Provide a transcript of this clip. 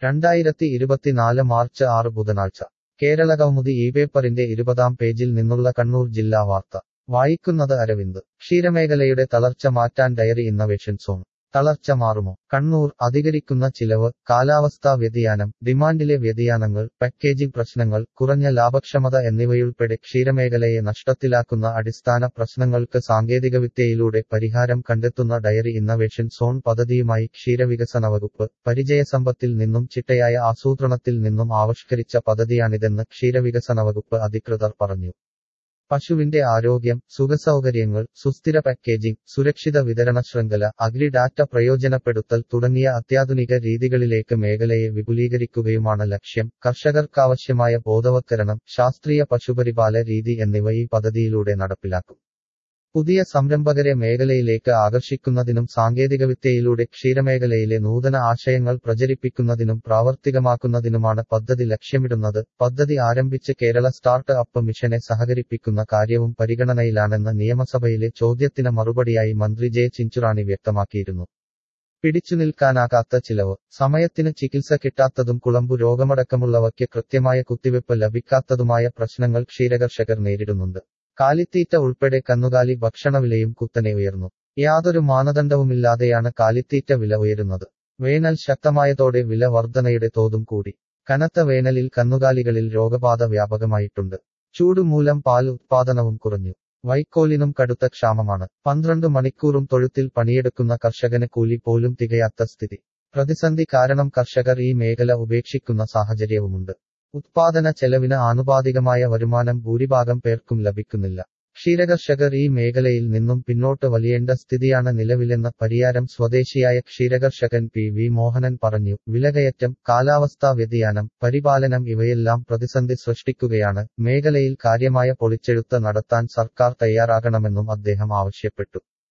രണ്ടായിരത്തി ഇരുപത്തിനാല് മാർച്ച് ആറ് ബുധനാഴ്ച കേരളകൗമുദി ഈ പേപ്പറിന്റെ ഇരുപതാം പേജിൽ നിന്നുള്ള കണ്ണൂർ ജില്ലാ വാർത്ത വായിക്കുന്നത് അരവിന്ദ് ക്ഷീരമേഖലയുടെ തളർച്ച മാറ്റാൻ ഡയറി ഇന്നവേഷൻ സോൺ തളർച്ച മാറുമോ കണ്ണൂർ അധികരിക്കുന്ന ചിലവ് കാലാവസ്ഥാ വ്യതിയാനം ഡിമാൻഡിലെ വ്യതിയാനങ്ങൾ പാക്കേജിംഗ് പ്രശ്നങ്ങൾ കുറഞ്ഞ ലാഭക്ഷമത എന്നിവയുൾപ്പെടെ ക്ഷീരമേഖലയെ നഷ്ടത്തിലാക്കുന്ന അടിസ്ഥാന പ്രശ്നങ്ങൾക്ക് സാങ്കേതികവിദ്യയിലൂടെ പരിഹാരം കണ്ടെത്തുന്ന ഡയറി ഇന്നവേഷൻ സോൺ പദ്ധതിയുമായി ക്ഷീരവികസന വകുപ്പ് പരിചയസമ്പത്തിൽ നിന്നും ചിട്ടയായ ആസൂത്രണത്തിൽ നിന്നും ആവിഷ്കരിച്ച പദ്ധതിയാണിതെന്ന് ക്ഷീരവികസന വകുപ്പ് അധികൃതർ പറഞ്ഞു പശുവിന്റെ ആരോഗ്യം സുഖസൗകര്യങ്ങൾ സുസ്ഥിര പാക്കേജിംഗ് സുരക്ഷിത വിതരണ ശൃംഖല അഗ്രി ഡാറ്റ പ്രയോജനപ്പെടുത്തൽ തുടങ്ങിയ അത്യാധുനിക രീതികളിലേക്ക് മേഖലയെ വിപുലീകരിക്കുകയുമാണ് ലക്ഷ്യം കർഷകർക്കാവശ്യമായ ബോധവത്കരണം ശാസ്ത്രീയ പശുപരിപാല രീതി എന്നിവ ഈ പദ്ധതിയിലൂടെ നടപ്പിലാക്കും പുതിയ സംരംഭകരെ മേഖലയിലേക്ക് ആകർഷിക്കുന്നതിനും സാങ്കേതികവിദ്യയിലൂടെ ക്ഷീരമേഖലയിലെ നൂതന ആശയങ്ങൾ പ്രചരിപ്പിക്കുന്നതിനും പ്രാവർത്തികമാക്കുന്നതിനുമാണ് പദ്ധതി ലക്ഷ്യമിടുന്നത് പദ്ധതി ആരംഭിച്ച് കേരള സ്റ്റാർട്ട് അപ്പ് മിഷനെ സഹകരിപ്പിക്കുന്ന കാര്യവും പരിഗണനയിലാണെന്ന് നിയമസഭയിലെ ചോദ്യത്തിന് മറുപടിയായി മന്ത്രി ജെ ചിഞ്ചുറാണി വ്യക്തമാക്കിയിരുന്നു പിടിച്ചുനിൽക്കാനാകാത്ത ചിലവ് സമയത്തിന് ചികിത്സ കിട്ടാത്തതും കുളമ്പു രോഗമടക്കമുള്ളവയ്ക്ക് കൃത്യമായ കുത്തിവെപ്പ് ലഭിക്കാത്തതുമായ പ്രശ്നങ്ങൾ ക്ഷീരകർഷകർ നേരിടുന്നുണ്ട് കാലിത്തീറ്റ ഉൾപ്പെടെ കന്നുകാലി ഭക്ഷണവിലയും കുത്തനെ ഉയർന്നു യാതൊരു മാനദണ്ഡവുമില്ലാതെയാണ് കാലിത്തീറ്റ വില ഉയരുന്നത് വേനൽ ശക്തമായതോടെ വില വർധനയുടെ തോതും കൂടി കനത്ത വേനലിൽ കന്നുകാലികളിൽ രോഗബാധ വ്യാപകമായിട്ടുണ്ട് ചൂടുമൂലം പാൽ ഉത്പാദനവും കുറഞ്ഞു വൈക്കോലിനും കടുത്ത ക്ഷാമമാണ് പന്ത്രണ്ട് മണിക്കൂറും തൊഴുത്തിൽ പണിയെടുക്കുന്ന കർഷകന് കൂലി പോലും തികയാത്ത സ്ഥിതി പ്രതിസന്ധി കാരണം കർഷകർ ഈ മേഖല ഉപേക്ഷിക്കുന്ന സാഹചര്യവുമുണ്ട് ഉത്പാദന ചെലവിന് ആനുപാതികമായ വരുമാനം ഭൂരിഭാഗം പേർക്കും ലഭിക്കുന്നില്ല ക്ഷീരകർഷകർ ഈ മേഖലയിൽ നിന്നും പിന്നോട്ട് വലിയേണ്ട സ്ഥിതിയാണ് നിലവിലെന്ന പരിയാരം സ്വദേശിയായ ക്ഷീരകർഷകൻ പി വി മോഹനൻ പറഞ്ഞു വിലകയറ്റം കാലാവസ്ഥാ വ്യതിയാനം പരിപാലനം ഇവയെല്ലാം പ്രതിസന്ധി സൃഷ്ടിക്കുകയാണ് മേഖലയിൽ കാര്യമായ പൊളിച്ചെഴുത്ത് നടത്താൻ സർക്കാർ തയ്യാറാകണമെന്നും അദ്ദേഹം ആവശ്യപ്പെട്ടു